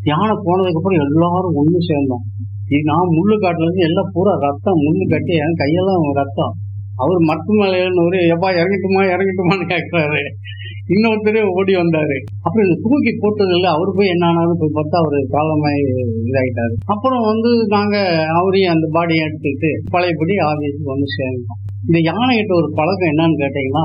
யானை போனதுக்கப்புறம் எல்லாரும் ஒன்று சேர்ந்தோம் இது நான் முள்ளு காட்டுலேருந்து எல்லாம் பூரா ரத்தம் முள்ளு கட்டி என் கையெல்லாம் ரத்தம் அவர் மரத்து மேலே ஏறினவர் எப்பா இறங்கிட்டுமா இறங்கிட்டுமான்னு கேட்குறாரு இன்னொருத்தர் ஓடி வந்தாரு அப்புறம் இந்த தூக்கி போட்டதில்ல அவர் போய் என்ன ஆனாலும் போய் பார்த்தா அவர் காலமாய் இதாயிட்டாரு அப்புறம் வந்து நாங்க அவரையும் அந்த பாடியை எடுத்துக்கிட்டு பழையபடி ஆபீஸுக்கு வந்து சேர்ந்தோம் இந்த யானை கிட்ட ஒரு பழக்கம் என்னன்னு கேட்டீங்கன்னா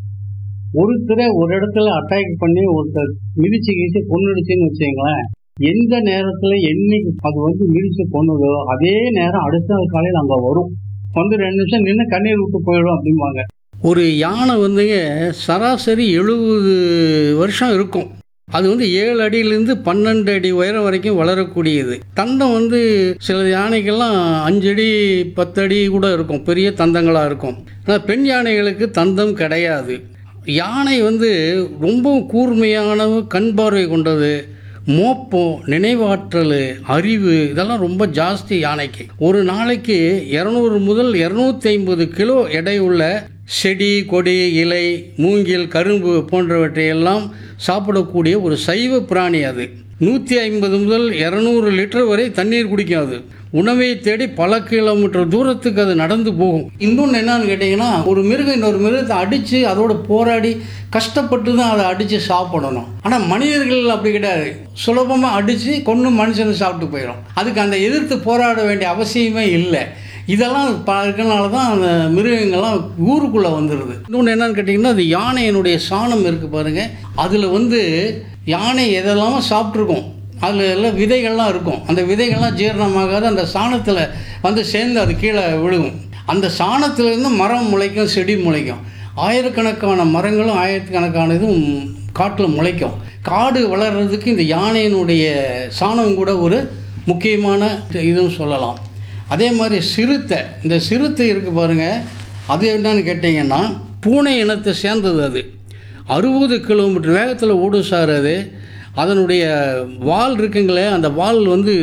ஒருத்தரை ஒரு இடத்துல அட்டாக் பண்ணி ஒருத்தர் மிதிச்சு கிழிச்சு கொண்டுடுச்சுன்னு வச்சுங்களேன் எந்த நேரத்துல என்னைக்கு அது வந்து மிதிச்சு கொண்டுதோ அதே நேரம் அடுத்த நாள் காலையில் அங்க வரும் வந்து ரெண்டு நிமிஷம் நின்று கண்ணீர் விட்டு போயிடும் அப்படிம்பாங்க ஒரு யானை வந்துங்க சராசரி எழுபது வருஷம் இருக்கும் அது வந்து ஏழு அடியிலேருந்து பன்னெண்டு அடி உயரம் வரைக்கும் வளரக்கூடியது தந்தம் வந்து சில யானைகள்லாம் அஞ்சு அடி பத்து அடி கூட இருக்கும் பெரிய தந்தங்களாக இருக்கும் ஆனால் பெண் யானைகளுக்கு தந்தம் கிடையாது யானை வந்து ரொம்பவும் கூர்மையான கண் பார்வை கொண்டது மோப்பம் நினைவாற்றல் அறிவு இதெல்லாம் ரொம்ப ஜாஸ்தி யானைக்கு ஒரு நாளைக்கு இரநூறு முதல் இரநூத்தி ஐம்பது கிலோ எடை உள்ள செடி கொடி இலை மூங்கில் கரும்பு போன்றவற்றையெல்லாம் சாப்பிடக்கூடிய ஒரு சைவ பிராணி அது நூற்றி ஐம்பது முதல் இரநூறு லிட்டர் வரை தண்ணீர் குடிக்கும் அது உணவை தேடி பல கிலோமீட்டர் தூரத்துக்கு அது நடந்து போகும் இன்னொன்று என்னன்னு கேட்டிங்கன்னா ஒரு மிருகம் இன்னொரு மிருகத்தை அடித்து அதோட போராடி கஷ்டப்பட்டு தான் அதை அடித்து சாப்பிடணும் ஆனால் மனிதர்கள் அப்படி கிடையாது சுலபமாக அடித்து கொன்று மனுஷனை சாப்பிட்டு போயிடும் அதுக்கு அந்த எதிர்த்து போராட வேண்டிய அவசியமே இல்லை இதெல்லாம் ப இருக்கனால தான் அந்த மிருகங்கள்லாம் ஊருக்குள்ளே வந்துடுது இன்னொன்று என்னன்னு கேட்டிங்கன்னா அது யானையினுடைய சாணம் இருக்குது பாருங்கள் அதில் வந்து யானை எதெல்லாமோ சாப்பிட்ருக்கோம் அதில் எல்லாம் விதைகள்லாம் இருக்கும் அந்த விதைகள்லாம் ஜீரணமாகாது அந்த சாணத்தில் வந்து சேர்ந்து அது கீழே விழுகும் அந்த சாணத்திலேருந்து மரம் முளைக்கும் செடி முளைக்கும் ஆயிரக்கணக்கான மரங்களும் ஆயிரக்கணக்கான இதுவும் காட்டில் முளைக்கும் காடு வளர்கிறதுக்கு இந்த யானையினுடைய சாணம் கூட ஒரு முக்கியமான இதுன்னு சொல்லலாம் அதே மாதிரி சிறுத்தை இந்த சிறுத்தை இருக்குது பாருங்கள் அது என்னன்னு கேட்டிங்கன்னா பூனை இனத்தை சேர்ந்தது அது அறுபது கிலோமீட்டர் வேகத்தில் ஓடும் சார் அது அதனுடைய வால் இருக்குங்களே அந்த வால் வந்து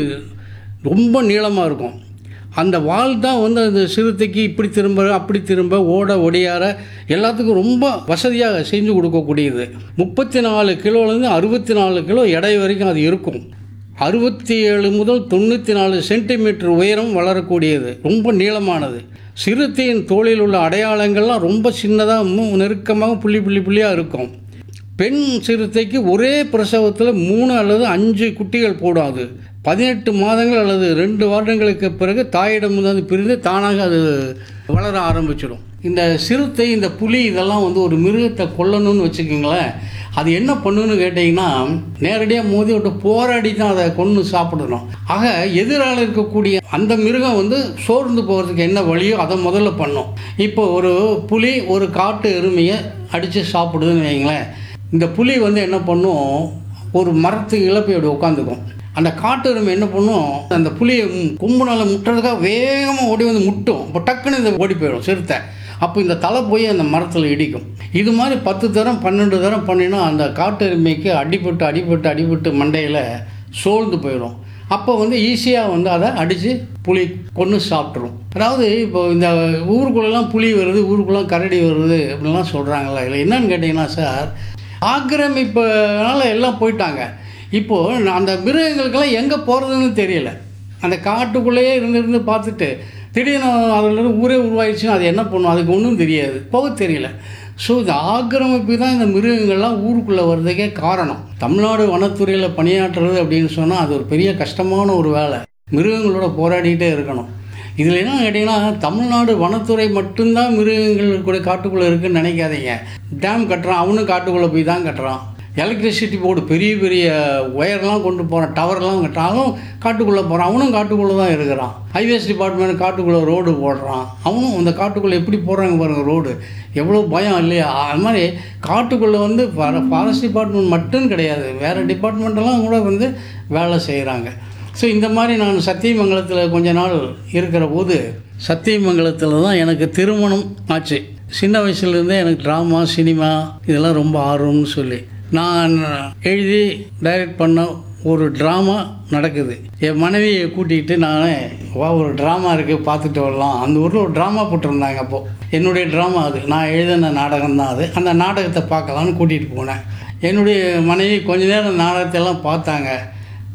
ரொம்ப நீளமாக இருக்கும் அந்த வால் தான் வந்து அந்த சிறுத்தைக்கு இப்படி திரும்ப அப்படி திரும்ப ஓட ஒடியார எல்லாத்துக்கும் ரொம்ப வசதியாக செஞ்சு கொடுக்கக்கூடியது முப்பத்தி நாலு கிலோலேருந்து அறுபத்தி நாலு கிலோ எடை வரைக்கும் அது இருக்கும் அறுபத்தி ஏழு முதல் தொண்ணூற்றி நாலு சென்டிமீட்டர் உயரம் வளரக்கூடியது ரொம்ப நீளமானது சிறுத்தையின் தோளில் உள்ள அடையாளங்கள்லாம் ரொம்ப சின்னதாக நெருக்கமாக புள்ளி புள்ளி புள்ளியாக இருக்கும் பெண் சிறுத்தைக்கு ஒரே பிரசவத்தில் மூணு அல்லது அஞ்சு குட்டிகள் போடும் அது பதினெட்டு மாதங்கள் அல்லது ரெண்டு வருடங்களுக்கு பிறகு தாயிடம் வந்து பிரிந்து தானாக அது வளர ஆரம்பிச்சிடும் இந்த சிறுத்தை இந்த புலி இதெல்லாம் வந்து ஒரு மிருகத்தை கொல்லணும்னு வச்சுக்கோங்களேன் அது என்ன பண்ணுன்னு கேட்டிங்கன்னா நேரடியாக மோதி விட்டு போராடி தான் அதை கொன்று சாப்பிடணும் ஆக எதிரால் இருக்கக்கூடிய அந்த மிருகம் வந்து சோர்ந்து போகிறதுக்கு என்ன வழியோ அதை முதல்ல பண்ணும் இப்போ ஒரு புலி ஒரு காட்டு எருமையை அடித்து சாப்பிடுதுன்னு வைங்களேன் இந்த புலி வந்து என்ன பண்ணும் ஒரு மரத்துக்கு இழப்பை அப்படி உட்காந்துக்கும் அந்த காட்டு எருமை என்ன பண்ணும் அந்த புளியை கும்புனால முட்டுறதுக்காக வேகமாக ஓடி வந்து முட்டும் இப்போ டக்குன்னு இந்த ஓடி போயிடும் சிறுத்தை அப்போ இந்த தலை போய் அந்த மரத்தில் இடிக்கும் இது மாதிரி பத்து தரம் பன்னெண்டு தரம் பண்ணினா அந்த காட்டு எருமைக்கு அடிபட்டு அடிபட்டு அடிபட்டு மண்டையில் சோர்ந்து போயிடும் அப்போ வந்து ஈஸியாக வந்து அதை அடித்து புளி கொன்று சாப்பிட்ரும் அதாவது இப்போ இந்த ஊருக்குள்ளெல்லாம் புளி வருது ஊருக்குள்ளெல்லாம் கரடி வருது அப்படிலாம் சொல்கிறாங்களா இல்லை என்னன்னு கேட்டிங்கன்னா சார் ஆக்கிரமிப்புனால எல்லாம் போயிட்டாங்க இப்போது அந்த மிருகங்களுக்கெல்லாம் எங்கே போகிறதுன்னு தெரியல அந்த காட்டுக்குள்ளேயே இருந்து இருந்து பார்த்துட்டு திடீர்னு அதில் ஊரே உருவாயிடுச்சுன்னா அது என்ன பண்ணும் அதுக்கு ஒன்றும் தெரியாது போக தெரியல ஸோ இந்த ஆக்கிரமிப்பு தான் இந்த மிருகங்கள்லாம் ஊருக்குள்ளே வர்றதுக்கே காரணம் தமிழ்நாடு வனத்துறையில் பணியாற்றுறது அப்படின்னு சொன்னால் அது ஒரு பெரிய கஷ்டமான ஒரு வேலை மிருகங்களோட போராடிக்கிட்டே இருக்கணும் இதில் என்ன கேட்டிங்கன்னா தமிழ்நாடு வனத்துறை மட்டும்தான் மிருகங்கள் கூட காட்டுக்குள்ளே இருக்குன்னு நினைக்காதீங்க டேம் கட்டுறான் அவனும் காட்டுக்குள்ளே போய் தான் கட்டுறான் எலக்ட்ரிசிட்டி போர்டு பெரிய பெரிய ஒயர்லாம் கொண்டு போகிறான் டவர்லாம் கட்டுறான் காட்டுக்குள்ளே போகிறான் அவனும் காட்டுக்குள்ளே தான் இருக்கிறான் ஹைவேஸ் டிபார்ட்மெண்ட் காட்டுக்குள்ளே ரோடு போடுறான் அவனும் அந்த காட்டுக்குள்ளே எப்படி போடுறாங்க பாருங்கள் ரோடு எவ்வளோ பயம் இல்லையா அது மாதிரி காட்டுக்குள்ளே வந்து ஃபாரஸ்ட் டிபார்ட்மெண்ட் மட்டும் கிடையாது வேறு டிபார்ட்மெண்ட்டெல்லாம் கூட வந்து வேலை செய்கிறாங்க ஸோ இந்த மாதிரி நான் சத்தியமங்கலத்தில் கொஞ்ச நாள் இருக்கிற போது சத்தியமங்கலத்தில் தான் எனக்கு திருமணம் ஆச்சு சின்ன வயசுலேருந்தே எனக்கு ட்ராமா சினிமா இதெல்லாம் ரொம்ப ஆர்வம்னு சொல்லி நான் எழுதி டைரக்ட் பண்ண ஒரு ட்ராமா நடக்குது என் மனைவியை கூட்டிகிட்டு நான் வா ஒரு ட்ராமா இருக்குது பார்த்துட்டு வரலாம் அந்த ஊரில் ஒரு ட்ராமா போட்டிருந்தாங்க அப்போது என்னுடைய ட்ராமா அது நான் எழுதின நாடகம் தான் அது அந்த நாடகத்தை பார்க்கலான்னு கூட்டிகிட்டு போனேன் என்னுடைய மனைவி கொஞ்ச நேரம் நாடகத்தெல்லாம் பார்த்தாங்க